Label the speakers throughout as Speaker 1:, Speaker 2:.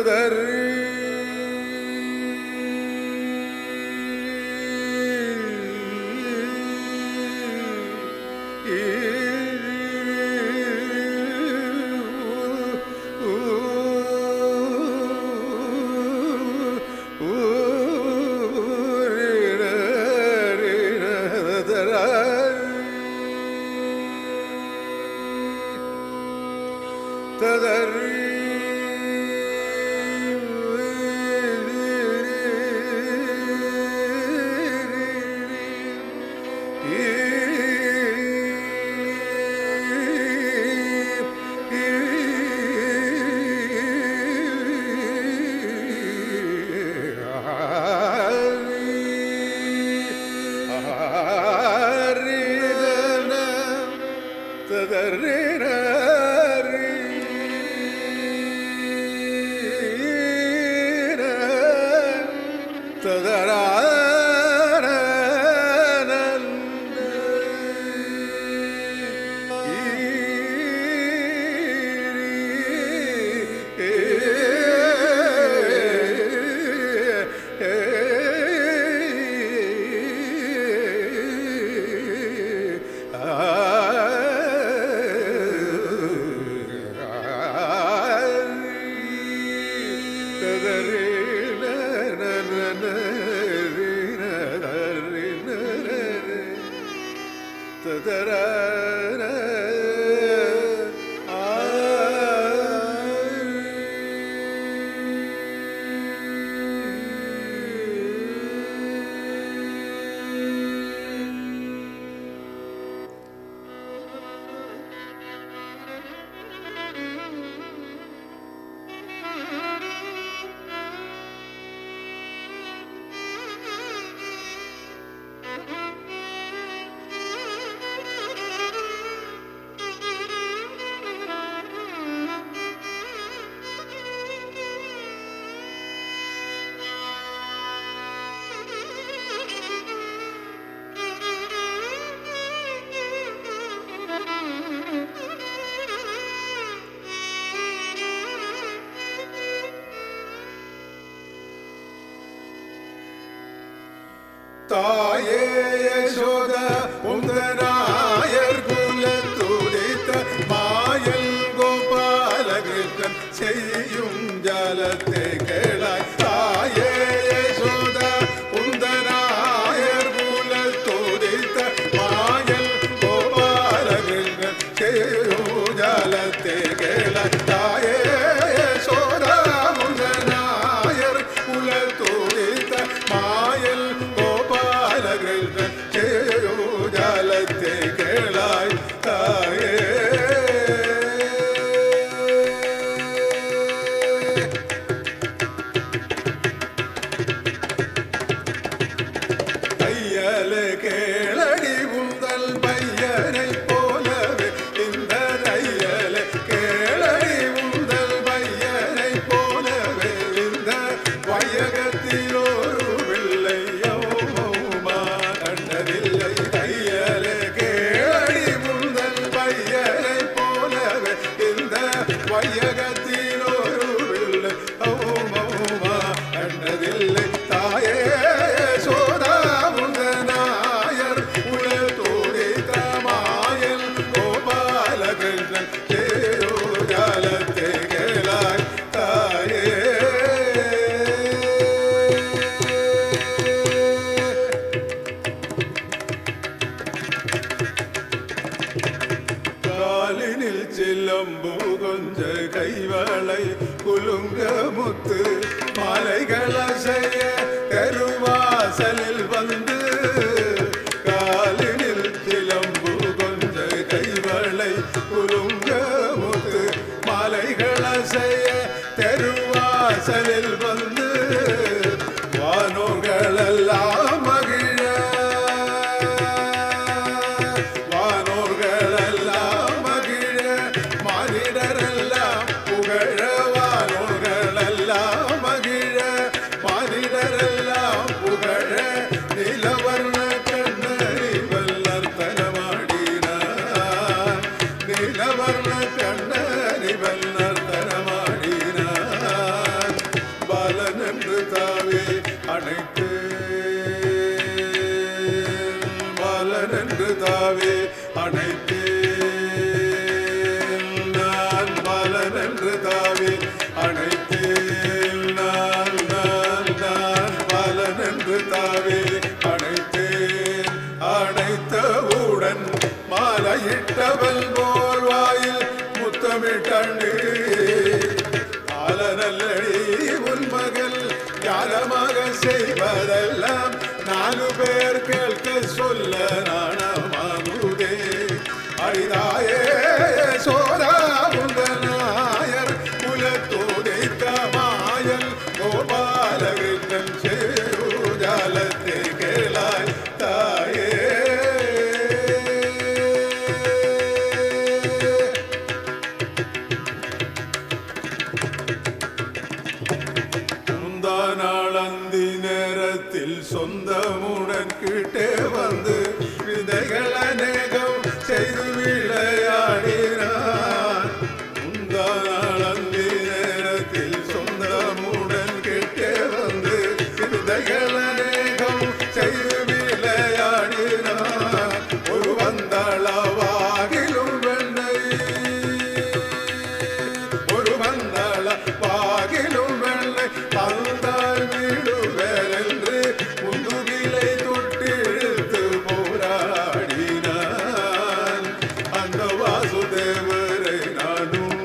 Speaker 1: தாயே யசோத உந்தராயர் குல துடித்த மாயல் கோபாலகிருஷ்ணன் செய்யும் ஜலத்தை கேளாய் தாயே யசோத உந்தராயர் குல துடித்த மாயல் கோபாலகிருஷ்ணன் செய்யும் ஜலத்தை கேளாய் தாயே யசோத உந்தராயர் குல துடித்த மாயல் கோபாலகிருஷ்ணன் செய்யும் ஜலத்தை கேளாய் தாயே தையலே கேளடி உந்தல் பையனை போலவே இந்த தையலே கேளடி உந்தல் பையனை போலவே இந்த வையகத்தில் ஒரு பிள்ளையவுமா கண்டதில்லை தையலே கேளடி உந்தல் பையனை போலவே இந்த வையகத்தில் ஒரு பிள்ளை ஔமௌமா கண்டதில்லை தாயே சோதா முந்தனாயர் உலல் தோடித்த மாயல் கோபாலகிருஷ்ணன் தேயோ ஜாலத்தை கேளாய் தாயே காலினில் சிலம்பு கொஞ்ச கைவளை குலுங்க முத்து மாலைகள் அசைய கருவாசலில் வந்து காலினில் சிலம்பு கொஞ்ச கைவளை குலுங்க முத்து மாலைகள் அசைய தெருவாசலில் வந்து வானோர்களெல்லாம் மகிழ வானோர்களெல்லாம் மகிழ மானிடரெல்லாம் புகழ வானோர்களெல்லாம் மகிழ மானிடரெல்லாம் புகழ நிலவர்ண கண்ணறி வல்லர் தரமாடினார் நிலவர்ண கண்ணறி வல்லர் தரமாடினார் பலனென்று தாவே அணைத்தேன் நான் பலனென்று தாவே அணைத்தேன் நான் நான் நான் பலனென்று தாவே அணைத்தேன் அணைத்தவுடன் மாலையிட்டவள் போல் வாயில் முத்தமிட்டண்ணே பாலனல்லடி உன் மகள் ஞானமாக செய்வதெல்லாம் நாலு பேர் கேட்க சொல்ல நாணமாகுதே அரிதாயே சோதா நாயர் குலத்தோதைத்த மாயல் கோபாலகிருஷ்ணன் சேருஜாலத்தை கேளாய் தாயே முந்தா நாள் அந்தி நேரத்தில் சொந்தமுடன் கிட்டே வந்து விதைகள் அநேகம் செய்து விளையாடினான் முந்தா நாள் அந்தி நேரத்தில் சொந்தமுடன் கிட்டே வந்து விதைகள் அநேகம் செய்து விளையாடினான் ஒரு வந்தளவாகிலும் வெண்ணை ஒரு மந்தள பாகிலும் வெள்ளை பந்தால் விடுவரென்று முதுகிலை தொட்டிழுத்து போராடினான் அந்த வாசுதேவரை நானும்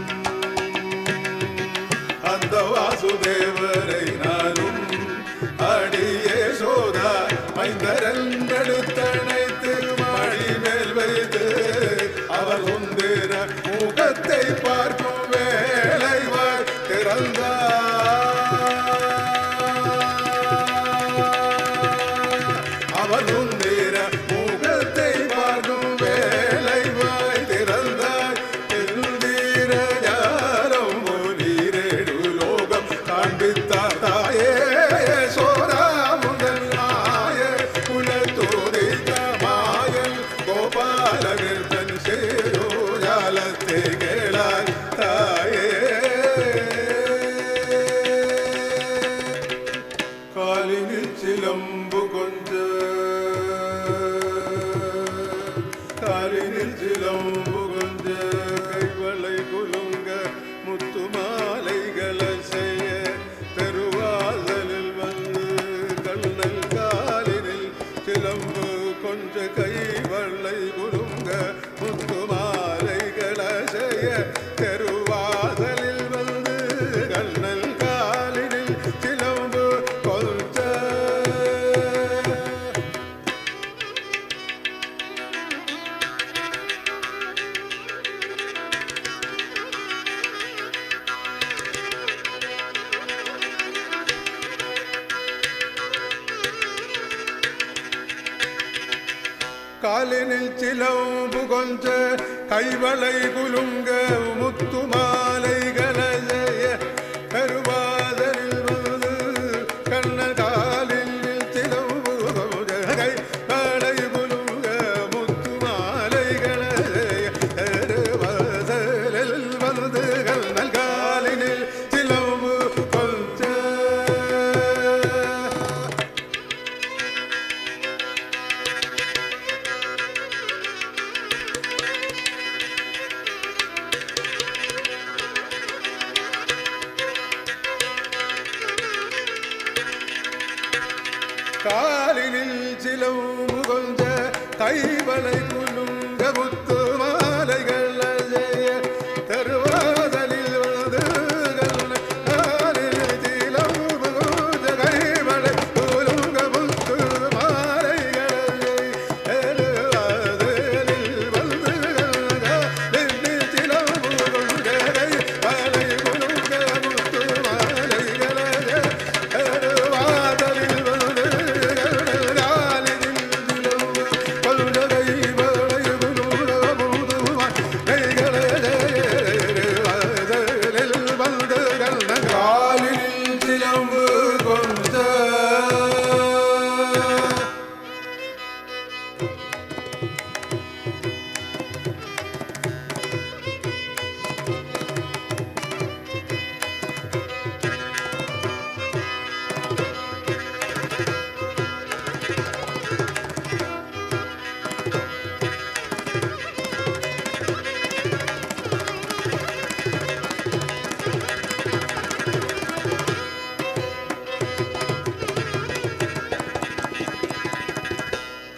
Speaker 1: அந்த வாசுதேவரை நானும் அடியே சோதா மைந்தரந்தெடுத்தணைத்து மழி மேல் வைத்து அவர் சுந்தர முகத்தை பார்க்கும் வேலைவர் திறந்தார் அவர் சுந்தர முகத்தை பார்க்கும் வேலைவாய் திறந்தார் எந்தீர யாரும் நீரேடு லோகம் காண்பித்தார் தாயே சோரா முதல் ஆய குலத்தோதைத்த மாயல் கோபாலகிருஷ்ணன் சேரோ ஜாலத்தை கேளாய் தாயே காலினில் சிலம்பு கொஞ்ச காலினில் சிலம்பு கொஞ்ச கைவளை குலுங்க முத்து மாலைகளை செய்ய தெருவாசலில் வந்து கண்ணல் காலினில் சிலம்பு கொஞ்ச கைவளை குலுங்க முத்து மாலைகளை செய்ய தெருவாசலில் வந்து கண்ணல் காலினில் சிலம்பு கொஞ்ச காலினில் சிலம்பு கொஞ்ச கைவளை குலுங்க முத்து மாலைகளை செய்ய கருவாதலில் வந்து கண்ணல் காலில் சிலம்பு கொஞ்ச கைவளை குலுங்க முத்து மாலைகளை செய்ய கருவாதலில் வந்து கண்ணல் காலினில் சிலம்பு கொஞ்ச காலினில் சிலவு கொஞ்ச கைவளை குலுங்க முத்து மாலைகள் அஜய தருவாதலில் வந்து காலினில் சிலவு கொஞ்ச கைவளை குலுங்க முத்து மாலைகள் தருவாதலில் வந்து காலினில் சிலவு கொஞ்ச கைவளை குலுங்க முத்து மாலைகள் தருவாதலில் வந்து காலில் சிலம்பு கொஞ்ச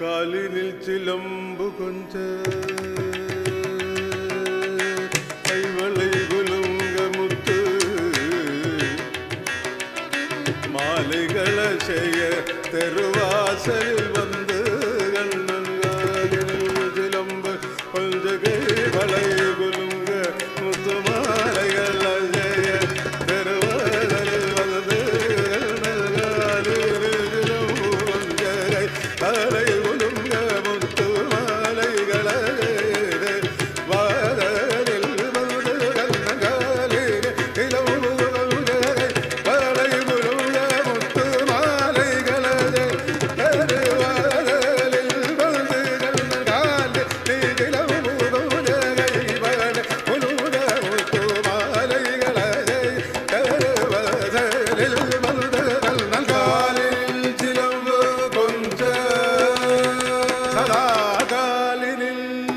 Speaker 1: காலினில் சிலம்பு கொஞ்ச கைவளை குலுங்க முத்து மாலைகளை செய்ய தெருவாசலில் வந்து கண்ணங்காலில் சிலம்பு கொஞ்ச கைவளை குலுங்க முத்து மாலைகளை செய்ய தெருவாசலில் வந்து கண்ணங்காலில் சிலம்பு கொஞ்ச கை குலுங்க முத்து மாலைகளை வாதலில் வந்து கண்ணங்காலில் சிலம்பு கொஞ்ச கலை குலுங்க முத்து மாலைகளை தெருவாசலில் வந்து கண்ணங்காலில் சிலம்பு கொஞ்ச கை குலுங்க முத்து மாலைகளை தெருவாசலில் வந்து கண்ணங்காலில் சிலம்பு கொஞ்ச சதா காலினில்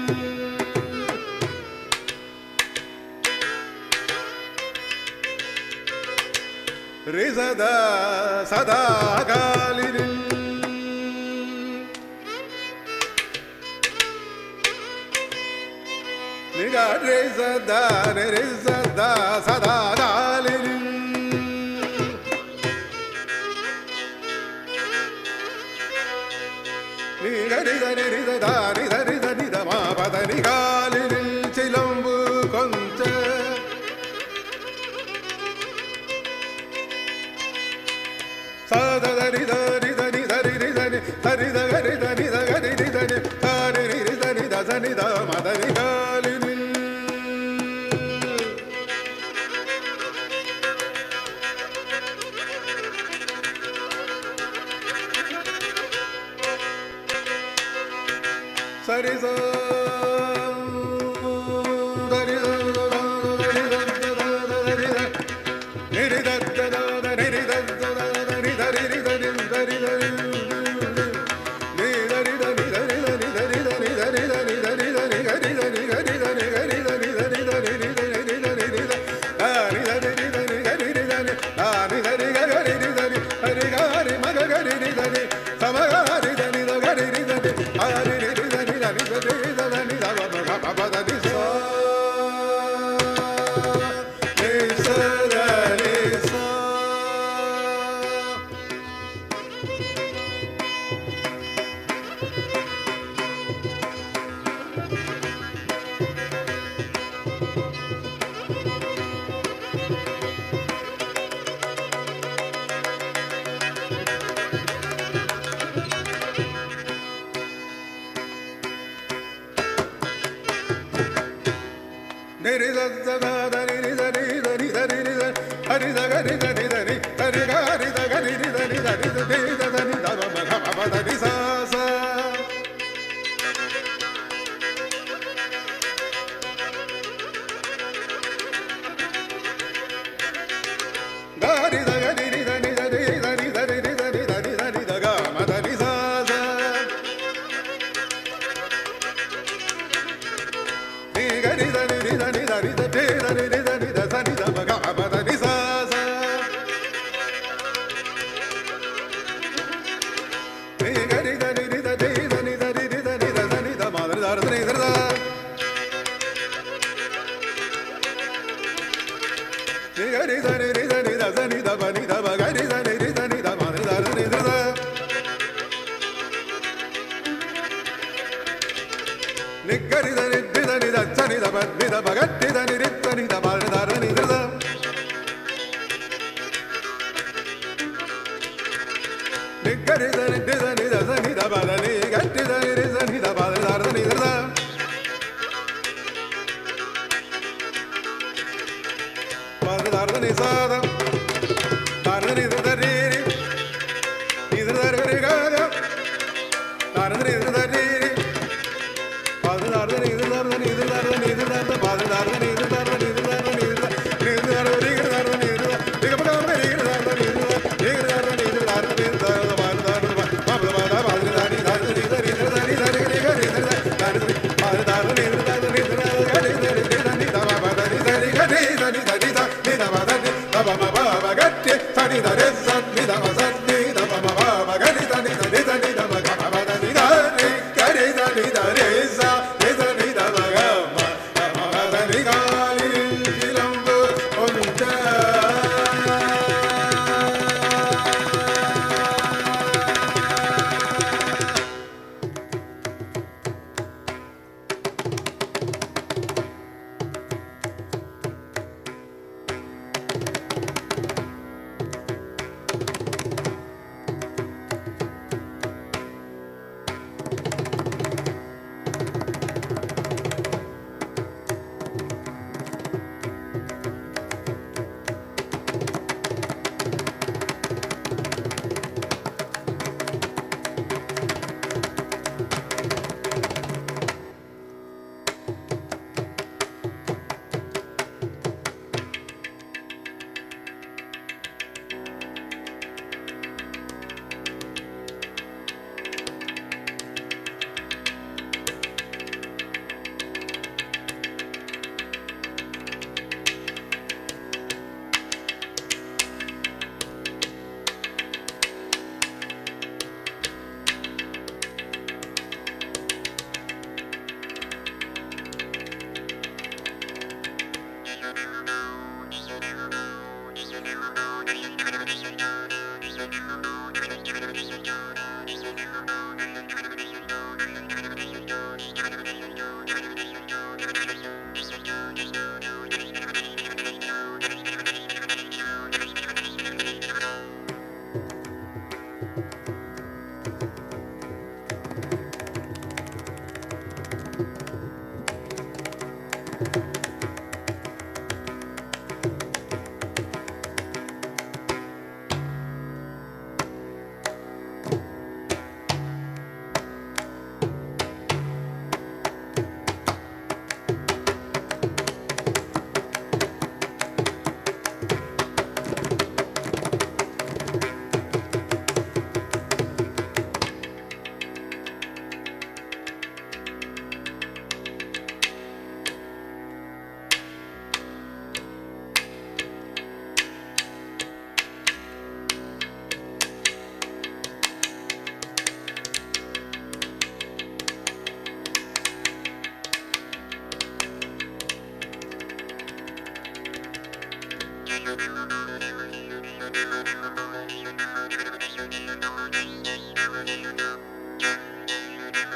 Speaker 1: ரிசதா சதா காலினில் நிக ரிசதா ரிசதா சதா காலினில் நிகரிதனி ரிததா நிதரிதனி தமா பதனி காலினில் சிலம்பு கொஞ்ச சாதரி தரி தரி தரி ரிதனி தரி தகரி தனி தகரி ரிதனி தாரி ரிதனி தசனி த மதனி காலினில் சரி சோ தரி தரி தரி தரி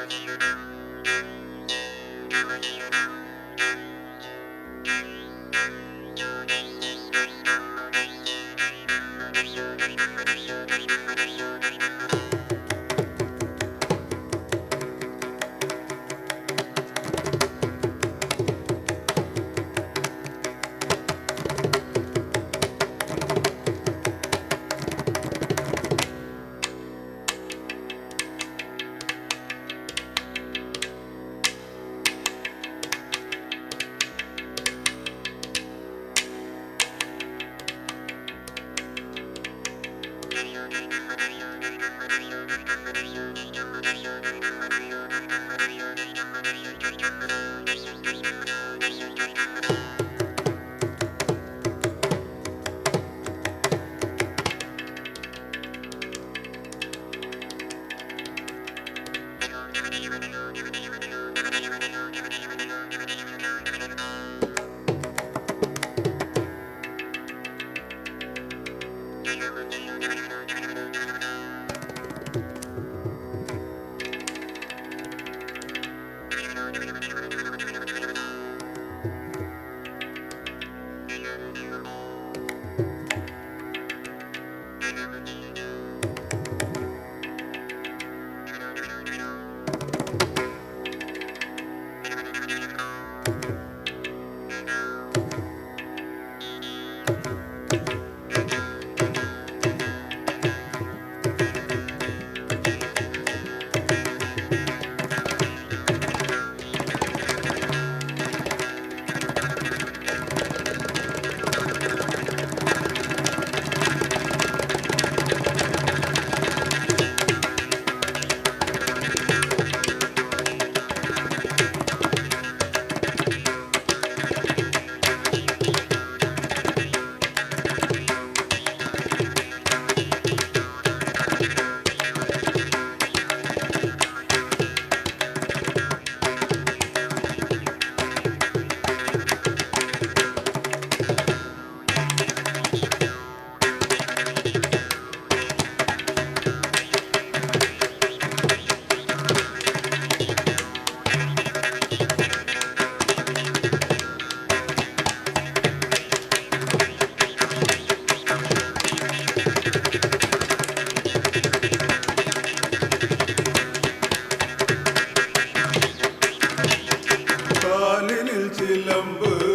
Speaker 1: காலினில் சிலம்பு